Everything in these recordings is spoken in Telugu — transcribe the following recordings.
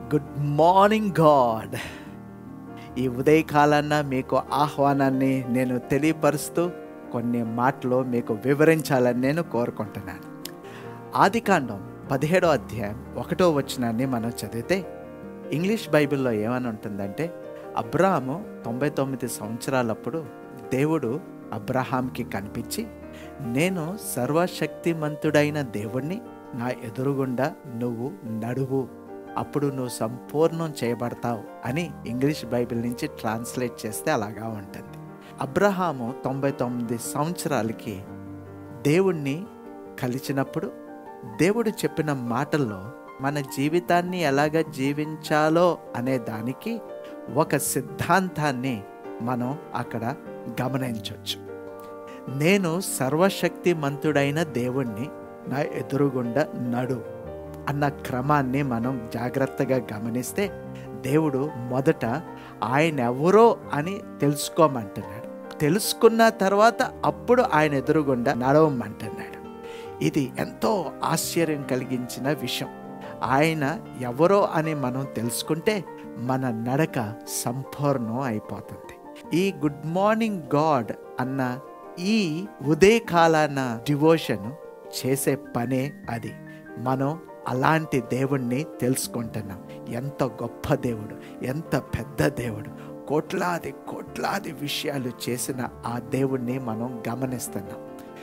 గుడ్ మార్నింగ్ గాడ్ ఈ ఉదయకాలాన్న మీకు ఆహ్వానాన్ని నేను తెలియపరుస్తూ కొన్ని మాటలు మీకు వివరించాలని నేను కోరుకుంటున్నాను ఆదికాండం పదిహేడో అధ్యాయం ఒకటో వచనాన్ని మనం చదివితే ఇంగ్లీష్ బైబిల్లో ఏమని ఉంటుందంటే అబ్రాహాము తొంభై తొమ్మిది సంవత్సరాలప్పుడు దేవుడు అబ్రహాంకి కనిపించి నేను సర్వశక్తిమంతుడైన దేవుణ్ణి నా ఎదురుగుండా నువ్వు నడువు అప్పుడు నువ్వు సంపూర్ణం చేయబడతావు అని ఇంగ్లీష్ బైబిల్ నుంచి ట్రాన్స్లేట్ చేస్తే అలాగా ఉంటుంది అబ్రహాము తొంభై తొమ్మిది సంవత్సరాలకి దేవుణ్ణి కలిసినప్పుడు దేవుడు చెప్పిన మాటల్లో మన జీవితాన్ని ఎలాగ జీవించాలో అనే దానికి ఒక సిద్ధాంతాన్ని మనం అక్కడ గమనించవచ్చు నేను సర్వశక్తిమంతుడైన దేవుణ్ణి నా ఎదురుగుండా నడు అన్న క్రమాన్ని మనం జాగ్రత్తగా గమనిస్తే దేవుడు మొదట ఆయన ఎవరో అని తెలుసుకోమంటున్నాడు తెలుసుకున్న తర్వాత అప్పుడు ఆయన ఎదురుగుండా నడవమంటున్నాడు ఇది ఎంతో ఆశ్చర్యం కలిగించిన విషయం ఆయన ఎవరో అని మనం తెలుసుకుంటే మన నడక సంపూర్ణం అయిపోతుంది ఈ గుడ్ మార్నింగ్ గాడ్ అన్న ఈ ఉదయకాలాన డివోషన్ చేసే పనే అది మనం అలాంటి దేవుణ్ణి తెలుసుకుంటున్నాం ఎంత గొప్ప దేవుడు ఎంత పెద్ద దేవుడు కోట్లాది కోట్లాది విషయాలు చేసిన ఆ దేవుణ్ణి మనం గమనిస్తున్నాం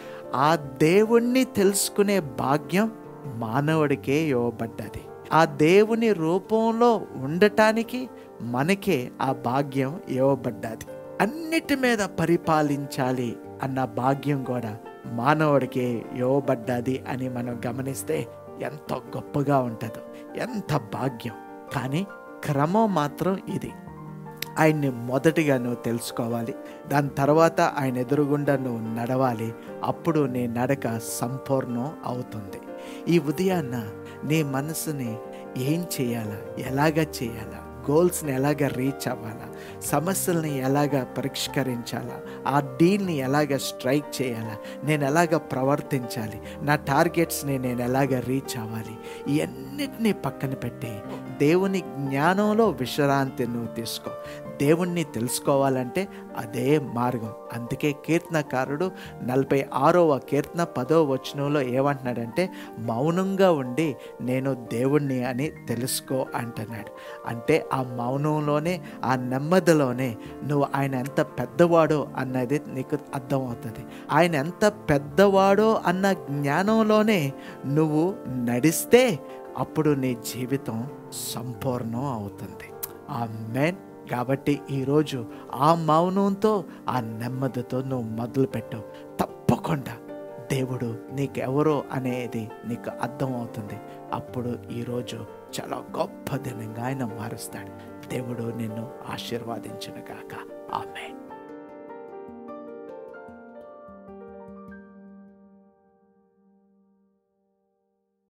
ఆ దేవుణ్ణి తెలుసుకునే భాగ్యం మానవుడికే ఇవ్వబడ్డది ఆ దేవుని రూపంలో ఉండటానికి మనకే ఆ భాగ్యం ఇవ్వబడ్డది అన్నిటి మీద పరిపాలించాలి అన్న భాగ్యం కూడా మానవుడికి ఇవ్వబడ్డది అని మనం గమనిస్తే ఎంత గొప్పగా ఉంటుందో ఎంత భాగ్యం కానీ క్రమం మాత్రం ఇది ఆయన్ని మొదటిగా నువ్వు తెలుసుకోవాలి దాని తర్వాత ఆయన ఎదురుగుండా నువ్వు నడవాలి అప్పుడు నీ నడక సంపూర్ణం అవుతుంది ఈ ఉదయాన్న నీ మనసుని ఏం చేయాలా ఎలాగ చేయాలా గోల్స్ని ఎలాగ రీచ్ అవ్వాలా సమస్యల్ని ఎలాగ పరిష్కరించాలా ఆ డీల్ని ఎలాగ స్ట్రైక్ చేయాలా నేను ఎలాగ ప్రవర్తించాలి నా టార్గెట్స్ని నేను ఎలాగ రీచ్ అవ్వాలి ఇవన్నిటినీ పక్కన పెట్టి దేవుని జ్ఞానంలో విశ్రాంతి నువ్వు తీసుకో దేవుణ్ణి తెలుసుకోవాలంటే అదే మార్గం అందుకే కీర్తనకారుడు నలభై ఆరవ కీర్తన పదో వచనంలో ఏమంటున్నాడంటే మౌనంగా ఉండి నేను దేవుణ్ణి అని తెలుసుకో అంటున్నాడు అంటే ఆ మౌనంలోనే ఆ నెమ్మదిలోనే నువ్వు ఆయన ఎంత పెద్దవాడో అన్నది నీకు అర్థమవుతుంది ఆయన ఎంత పెద్దవాడో అన్న జ్ఞానంలోనే నువ్వు నడిస్తే అప్పుడు నీ జీవితం సంపూర్ణం అవుతుంది ఆ మెయిన్ కాబట్టి ఈరోజు ఆ మౌనంతో ఆ నెమ్మదితో నువ్వు మొదలుపెట్టు తప్పకుండా దేవుడు నీకెవరో అనేది నీకు అర్థమవుతుంది అప్పుడు ఈరోజు చాలా గొప్ప దినంగా ఆయన మారుస్తాడు దేవుడు నిన్ను ఆశీర్వాదించును గాక ఆమె